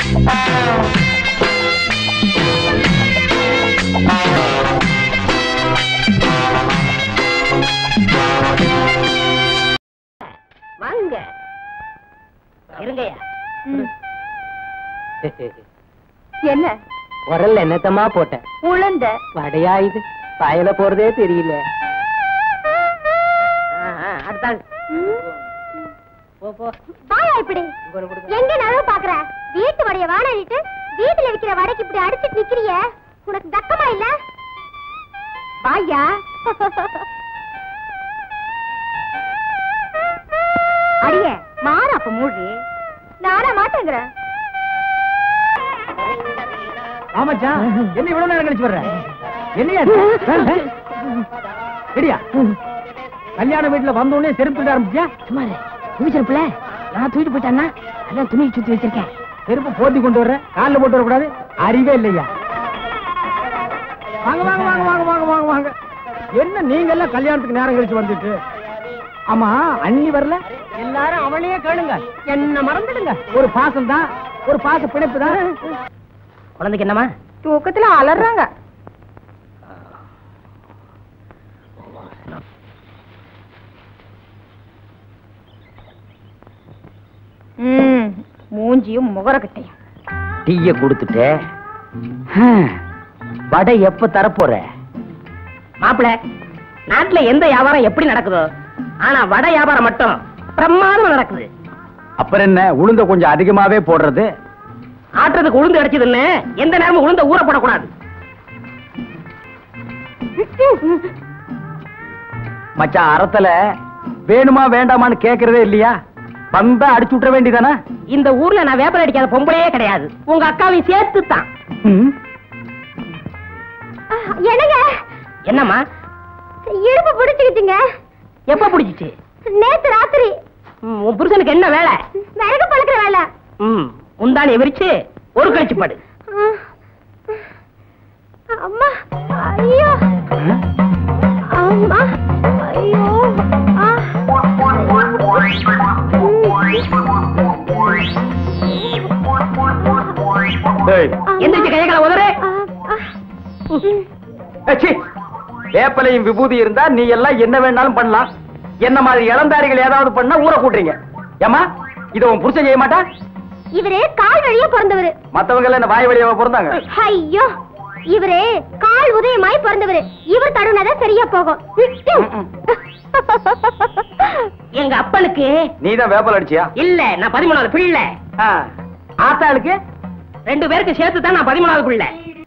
வாங்க இருங்கய்யா என்ன உரல்ல என்னத்தமா போட்டேன் உளுந்த வடையா இது வாயில போறதே தெரியல அடுத்தாங்க போ போ வாயா இப்படி இங்க கொடுங்க. எங்க நழுவ பாக்குற வீட்டு வடைய வாடகிட்டு வீட்டுல விக்கிற வடைக்கு இப்படி அடிச்சிட்டு நிக்கிறிய உனக்கு தக்கமா இல்ல வாயா அடிய மாற அப்ப மூடி நானா மாட்டேங்கிறேன் ஆமாச்சா என்ன இவ்வளவு நேரம் கழிச்சு வர்ற என்னையா சரியா கல்யாண வீட்டுல வந்த உடனே செருப்பு விட ஆரம்பிச்சியா சுமாரு துணி செருப்புல நான் தூக்கிட்டு போயிட்டேன்னா அதான் துணி சுத்தி வச்சிருக்கேன் செருப்பு போத்தி கொண்டு வர்ற கால்ல போட்டு வரக்கூடாது அறிவே இல்லையா வாங்க வாங்க வாங்க வாங்க வாங்க வாங்க வாங்க என்ன நீங்க எல்லாம் கல்யாணத்துக்கு நேரம் கழிச்சு வந்துட்டு ஆமா அண்ணி வரல எல்லாரும் அவளையே கேளுங்க என்ன மறந்துடுங்க ஒரு பாசம் தான் ஒரு பாச பிணைப்பு தான் குழந்தைக்கு என்னமா தூக்கத்துல அலறாங்க மூஞ்சியும் முகரக்கட்டையும் டீய கொடுத்துட்டு வடை எப்ப தரப்போற மாப்பிள நாட்டுல எந்த வியாபாரம் எப்படி நடக்குதோ ஆனா வடை வியாபாரம் மட்டும் பிரமாதமா நடக்குது அப்புறம் என்ன உளுந்த கொஞ்சம் அதிகமாவே போடுறது ஆட்டுறதுக்கு உளுந்து அடைச்சதுன்னு எந்த நேரமும் உளுந்த ஊற போடக்கூடாது மச்சான் அறத்துல வேணுமா வேண்டாமான்னு கேக்குறதே இல்லையா வந்தா அடிச்சு விட்டுற வேண்டியதானே இந்த ஊர்ல நான் வேப்பல் அடிக்காத பொம்பளையே கிடையாது உங்க அக்காவையும் சேர்த்து தான் என்னங்க என்னம்மா இடுப்பு பிடிச்சுக்கிட்டீங்க எப்ப பிடிச்சிச்சு நேத்து ராத்திரி ம், உன் புருஷனுக்கு என்ன வேலை விறகு பழக்கிற வேலை ம் முந்தானி விரிச்சு ஒரு கழிச்சு படு அம்மா ஐயோ அம்மா ஐயோ ஆ. எந்திரிச்சு கையை காலை உதறு ஆ, ஆ. ம். வேப்பலையும் விபூதி இருந்தா நீ எல்லாம் என்ன வேணாலும் பண்ணலாம் என்ன மாதிரி இளந்தாரிகள் ஏதாவது பண்ணா ஊற கூட்டுறீங்க ஏமா இத உன் புருஷன் செய்ய மாட்டா இவரு கால் வழியா பிறந்தவரு மத்தவங்க எல்லாம் என்ன வாய் வழியாவா பிறந்தாங்க ஐயோ இவரு கால் உதயமாய் பிறந்தவரு இவர் தடுனாதான் சரியா போகும் எங்க அப்பனுக்கு நீ தான் வேப்பல் அடிச்சியா இல்ல நான் பதிமூணாவது பிள்ளை ஆ. ஆத்தாளுக்கு ரெண்டு பேருக்கு சேர்த்து தான் நான் பதிமூணாவது பிள்ளை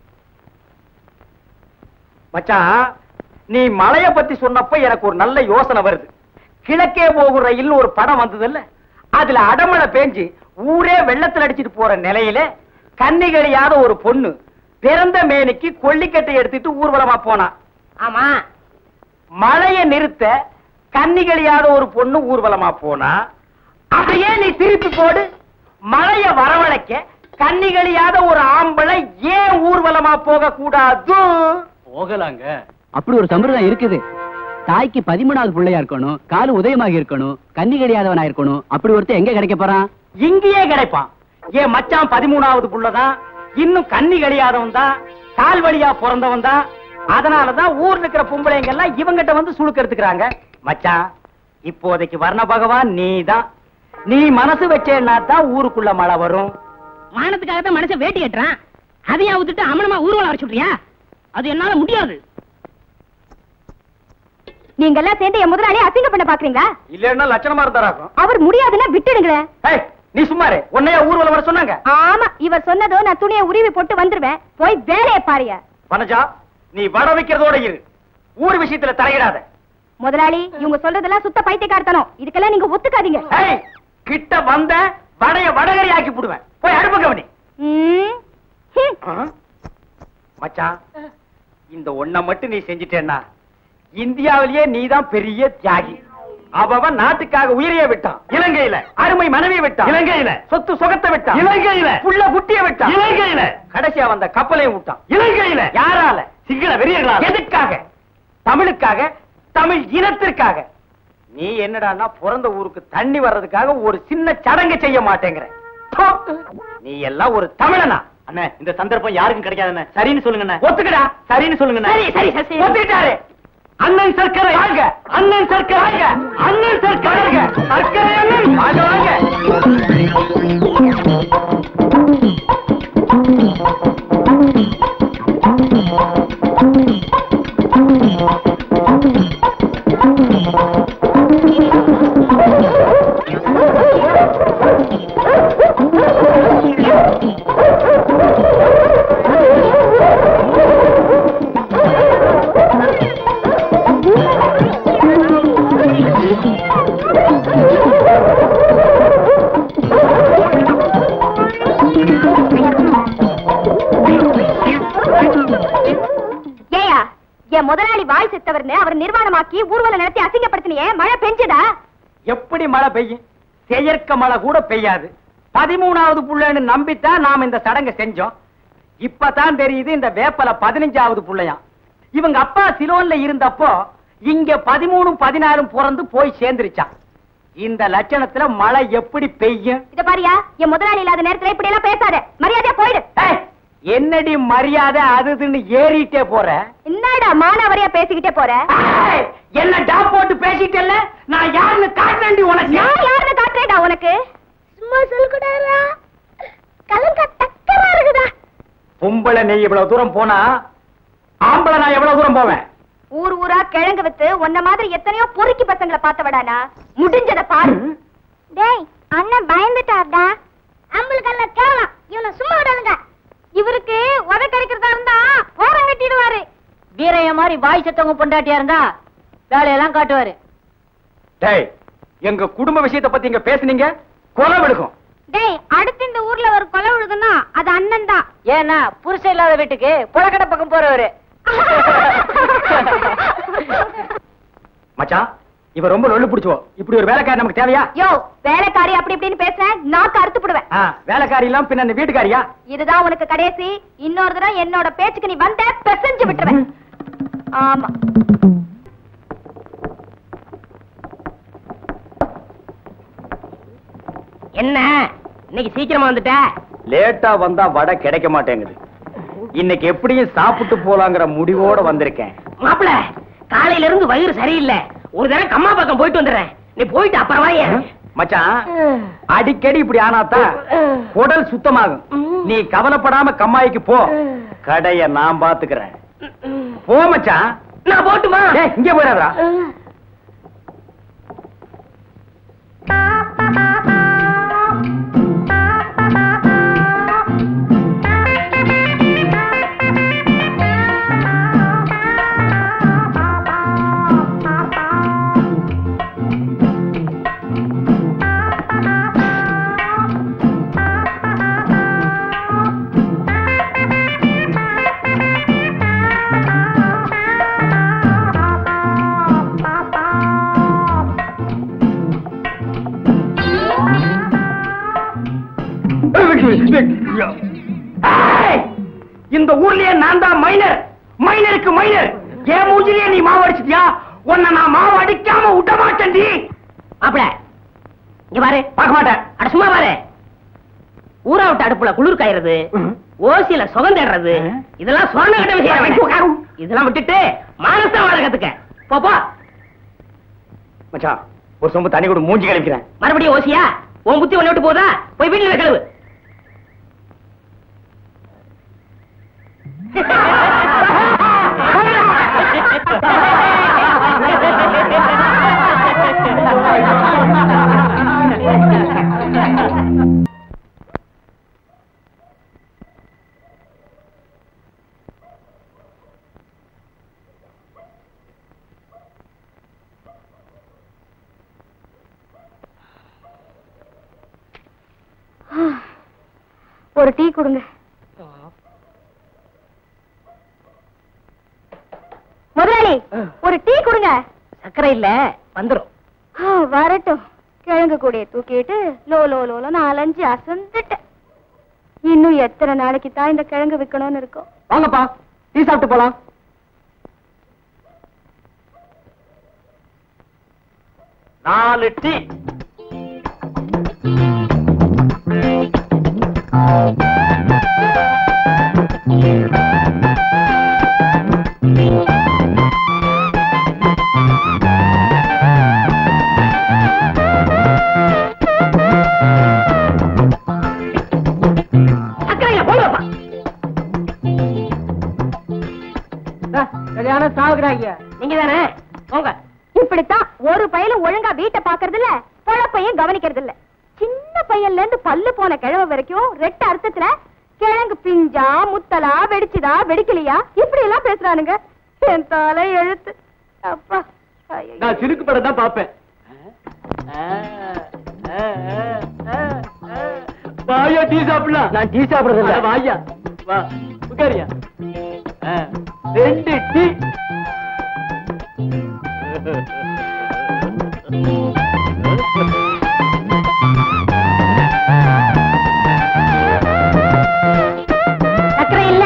மச்சான் நீ மலைய பத்தி சொன்னப்ப எனக்கு ஒரு நல்ல யோசனை வருது கிழக்கே போகும் ரயில் ஒரு படம் வந்ததுல்ல அதுல அடமழை பேஞ்சு ஊரே வெள்ளத்துல அடிச்சிட்டு போற நிலையில கன்னிகழியாத ஒரு பொண்ணு பிறந்த மேனிக்கு கொல்லிக்கட்டை எடுத்துட்டு ஊர்வலமா போனா ஆமா மழைய நிறுத்த கன்னிகழியாத ஒரு பொண்ணு ஊர்வலமா போனா அதையே நீ திருப்பி போடு மழைய வரவழைக்க கன்னிகழியாத ஒரு ஆம்பளை ஏன் ஊர்வலமா போக கூடாது போகலாங்க அப்படி ஒரு சம்பிரதாயம் இருக்குது தாய்க்கு பதிமூணாவது பிள்ளையா இருக்கணும் காலு உதயமாக இருக்கணும் கன்னி கிடையாதவனா இருக்கணும் அப்படி ஒருத்தன் எங்க கிடைக்க போறான் இங்கேயே கிடைப்பான் என் மச்சான் பதிமூணாவது புள்ளதான் இன்னும் கன்னி கழியாதவன் தான் கால் வழியா பிறந்தவன் தான் அதனாலதான் ஊர்ல இருக்கிற பொம்பளைங்க எல்லாம் இவங்கிட்ட வந்து சுழுக்க எடுத்துக்கிறாங்க மச்சான் இப்போதைக்கு வர்ண பகவான் நீதான் நீ மனசு வச்சேன்னா தான் ஊருக்குள்ள மழை வரும் மானத்துக்காக தான் மனுஷன் வேட்டி கட்டுறான் அதையும் அவுத்துட்டு அமனமா ஊர்வலம் வர சொல்றியா அது என்னால முடியாது நீங்க எல்லாம் சேர்ந்து என் முதலாளி அசிங்க பண்ண பாக்குறீங்களா இல்லன்னா லட்சணமா இருந்தாராக்கும் அவர் முடியாதுன்னா விட்டுடுங்களேன் ஏய், நீ சும்மாரு உன்னைய ஊர்வலம் வர சொன்னாங்க ஆமா இவர் சொன்னதோ நான் துணியை உருவி போட்டு வந்துருவேன் போய் வேலையை பாருங்க வனஜா நீ வட வைக்கிறதோட இரு ஊர் விஷயத்துல தலையிடாத முதலாளி இவங்க சொல்றதெல்லாம் சுத்த பைத்தியக்காரத்தனம் இதுக்கெல்லாம் நீங்க ஒத்துக்காதீங்க ஏய், கிட்ட வந்த வடைய வடகரி ஆக்கி போடுவேன் போய் அடுப்பு கவனி ம். ஹம். மச்சான் இந்த ஒண்ண மட்டும் நீ செஞ்சிட்டேன்னா இந்தியாவிலேயே நீதான் பெரிய தியாகி அவன் நாட்டுக்காக உயிரையே விட்டான் இலங்கையில அருமை மனைவியை விட்டான் இலங்கையில சொத்து சுகத்தை விட்டான் இலங்கையில புள்ள குட்டியை விட்டான் இலங்கையில கடைசியா வந்த கப்பலையும் விட்டான் இலங்கையில யாரால சிங்கள வெறியர்களால எதுக்காக தமிழுக்காக தமிழ் இனத்திற்காக நீ என்னடான்னா பிறந்த ஊருக்கு தண்ணி வர்றதுக்காக ஒரு சின்ன சடங்கு செய்ய மாட்டேங்கிற தோ. நீ எல்லாம் ஒரு தமிழனா அண்ணே இந்த சந்தர்ப்பம் யாருக்கும் கிடைக்காதுண்ணே சரின்னு சொல்லுங்கண்ணே ஒத்துக்கடா சரின்னு சொல்லுங்கண்ணே சரி சரி சரி ஒத்துக்கிட்டாரு அண்ணன் சர்க்கரை வாங்க அண்ணன் சர்க்கரை வாங்க அண்ணன் சர்க்கரை வாங்க சர்க்கரை அண்ணன் வாங்க வாங்க ஏயா என் முதலாளி வாய் செத்தவர்னு அவர் நிர்வாணமாக்கி ஊர்வலம் நடத்தி அசிங்கப்படுத்தினியே மழை பெஞ்சதா எப்படி மழை பெய்யும் செயற்க மழை கூட பெய்யாது பதிமூணாவது புள்ளைன்னு நம்பித்தான் நாம் இந்த சடங்கை செஞ்சோம் இப்பதான் தெரியுது இந்த வேப்பல பதினஞ்சாவது புள்ளையாம் இவங்க அப்பா சிலோன்ல இருந்தப்போ இங்க பதிமூணும் பதினாறும் பிறந்து போய் சேர்ந்துருச்சான் இந்த லட்சணத்துல மழை எப்படி பெய்யும் இத பாரியா என் முதலாளி இல்லாத நேரத்துல இப்படி எல்லாம் பேசாத மரியாதையா போயிடு ஏய், என்னடி மரியாதை அது இதுன்னு ஏறிட்டே போற என்னடா மானாவரியா பேசிக்கிட்டே போற ஏய், என்ன டாப் போட்டு பேசிட்டல்ல நான் யாருன்னு காட்டுறேன்டி உனக்கு நான் யாருன்னு காட்டுறேடா உனக்கு சும்மா சொல்லக்கூடாதா கலங்க தக்கமா இருக்குதா பொம்பளை நீ இவ்வளவு தூரம் போனா ஆம்பளை நான் எவ்வளவு தூரம் போவேன் ஊர் ஊரா கிழங்கு வித்து உன்ன மாதிரி எத்தனையோ பொறுக்கி பசங்களை பார்த்தவடானா முடிஞ்சத பாரு டேய் அண்ணன் பயந்துட்டார்டா அம்பளுக்கெல்லாம் கேவலம் இவனை சும்மா விடாதுங்க இவருக்கு உத கிடைக்கிறதா இருந்தா ஓரம் கட்டிடுவாரு வீரைய மாதிரி வாய் செத்தவங்க பொண்டாட்டியா இருந்தா வேலையெல்லாம் காட்டுவாரு டேய் எங்க குடும்ப விஷயத்தை பத்தி இங்க பேசுனீங்க கொலை விடுக்கும் டேய் அடுத்து இந்த ஊர்ல ஒரு கொலை விழுதுன்னா அது அண்ணன் தான் ஏன்னா புருஷன் இல்லாத வீட்டுக்கு புழக்கடை பக்கம் போறவரு மச்சான் இவ ரொம்ப நொல்லு பிடிச்சோ இப்படி ஒரு வேலைக்காரி நமக்கு தேவையா யோ வேலைக்காரி அப்படி இப்படின்னு பேசுறேன் நாக்கு அறுத்து போடுவேன் ஆ, வேலைக்காரி எல்லாம் பின்ன இந்த வீட்டுக்காரியா இதுதான் உனக்கு கடைசி இன்னொரு தடவை என்னோட பேச்சுக்கு நீ வந்த பெசஞ்சு விட்டுருவேன் ஆமா என்ன இன்னைக்கு சீக்கிரமா வந்துட்ட லேட்டா வந்தா வடை கிடைக்க மாட்டேங்குது இன்னைக்கு எப்படியும் சாப்பிட்டு போலாங்கிற முடிவோட வந்திருக்கேன் மாப்பிள காலையில இருந்து வயிறு சரியில்லை ஒரு தடவை கம்மா பக்கம் போயிட்டு வந்துடுறேன் நீ போயிட்டு அப்புறம் வாயே மச்சான் அடிக்கடி இப்படி ஆனாதான் குடல் சுத்தமாகும் நீ கவலைப்படாம கம்மாய்க்கு போ கடைய நான் பாத்துக்கிறேன் போ மச்சான் நான் போட்டுமா டேய், இங்க போயிடாதடா ஏய்! இந்த ஊர்லயே நான் தான் மைனர் மைனருக்கு மைனர் என் மூஞ்சிலேயே நீ மாவு அடிச்சிட்டியா உன்னை நான் மாவு அடிக்காம விட மாட்டேன்டி மாப்பிள இங்க பாரு பார்க்க மாட்டேன் அட சும்மா பாரு ஊரா விட்டு அடுப்புல குளிர் காயறது ஓசியில சுகம் தேடுறது இதெல்லாம் சொன்ன கட்ட விஷயம் இதெல்லாம் விட்டுட்டு மானசா வாழ கத்துக்க போ, போ மச்சான் ஒரு சொம்பு தண்ணி கூட மூஞ்சி கழிக்கிறேன் மறுபடியும் ஓசியா உன் புத்தி ஒண்ணு விட்டு போதா போய் வீட்டுல கழுவு ஒரு டீ கொடுங்க முதலாளி ஒரு டீ கொடுங்க சர்க்கரை இல்ல வந்துரும் ஆ, வரட்டும் கிழங்கு கூடைய தூக்கிட்டு லோ லோ லோல நாலஞ்சு அசந்துட்டேன் இன்னும் எத்தனை நாளைக்கு தான் இந்த கிழங்கு விக்கணும்னு இருக்கும் வாங்கப்பா டீ சாப்பிட்டு போலாம் நாலு டீ ஐயா நீங்க தானே போங்க இப்படித்தான் ஒரு பையலும் ஒழுங்கா வீட்டை பாக்குறது இல்ல பொழப்பையும் கவனிக்கிறது இல்ல சின்ன பையன்ல இருந்து பல்லு போன கிழவ வரைக்கும் ரெட்ட அர்த்தத்துல கிழங்கு பிஞ்சா முத்தலா வெடிச்சுதா வெடிக்கலையா இப்படி எல்லாம் பேசுறானுங்க என் தலை எழுத்து அப்பா ஐயையோ. நான் சிறுக்கு படம் தான் பாப்பேன் வாயா டீ சாப்பிடலாம் நான் டீ சாப்பிடுறது இல்ல. அட வாயா வா உட்காரியா ஆ, ரெண்டு டீ சக்கரை இல்ல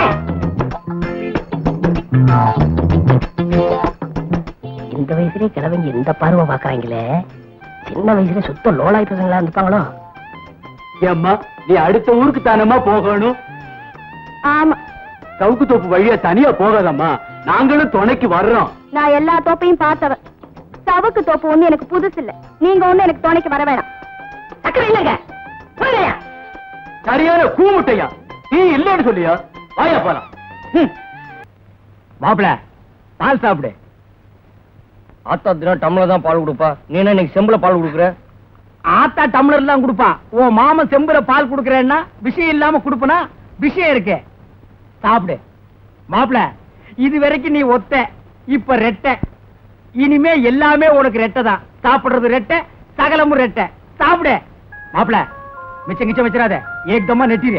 இந்த வயசுலயே கிழவங்க இந்த பார்வை பாக்குறாங்களே சின்ன வயசுல சுத்த லோலாய் பசங்களா இருப்பாங்களோ ஏம்மா நீ அடுத்த ஊருக்கு தானம்மா போகணும் ஆமா சவுக்கு தோப்பு வழியா தனியா போகாதம்மா நாங்களும் துணைக்கு வர்றோம் நான் எல்லா தோப்பையும் பார்த்தவ சவுக்கு தோப்பு ஒண்ணு எனக்கு புதுசு இல்ல நீங்க ஒண்ணு எனக்கு துணைக்கு வர வேணாம் சக்கரை இல்லங்க போங்கய்யா சரியான கூமுட்டையா நீ இல்லன்னு சொல்லியா வாயா போலாம் மாப்பிள பால் சாப்பிடு ஆத்தா தினம் டம்ளர் தான் பால் கொடுப்பா நீ என்ன இன்னைக்கு செம்புல பால் கொடுக்குற ஆத்தா டம்ளர் தான் கொடுப்பான் உன் மாமன் செம்புல பால் குடுக்கறேன்னா விஷயம் இல்லாம குடுப்பனா விஷயம் இருக்கு சாப்பிடு மாப்பிள இது வரைக்கும் நீ ஒத்த இப்ப ரெட்டை இனிமே எல்லாமே உனக்கு ரெட்டை தான் சாப்பிடுறது ரெட்டை சகலமும் ரெட்டை சாப்பிடு மாப்பிள மிச்சம் கிச்சம் வச்சிடாத ஏக்கமா நெட்டிரு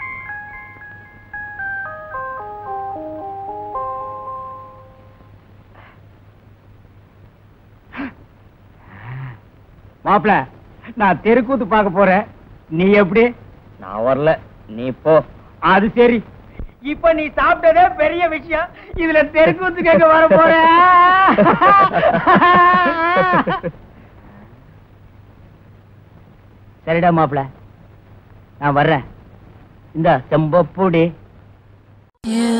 மாப்பிள நான் தெருக்கூத்து பார்க்க போறேன் நீ எப்படி நான் வரல நீ போ அது சரி இப்ப நீ சாப்பிட்டதே பெரிய விஷயம் இதுல தெருக்கூத்து கேட்க வர போற சரிடா மாப்பிள நான் வர்றேன் இந்த செம்பப்பூடி You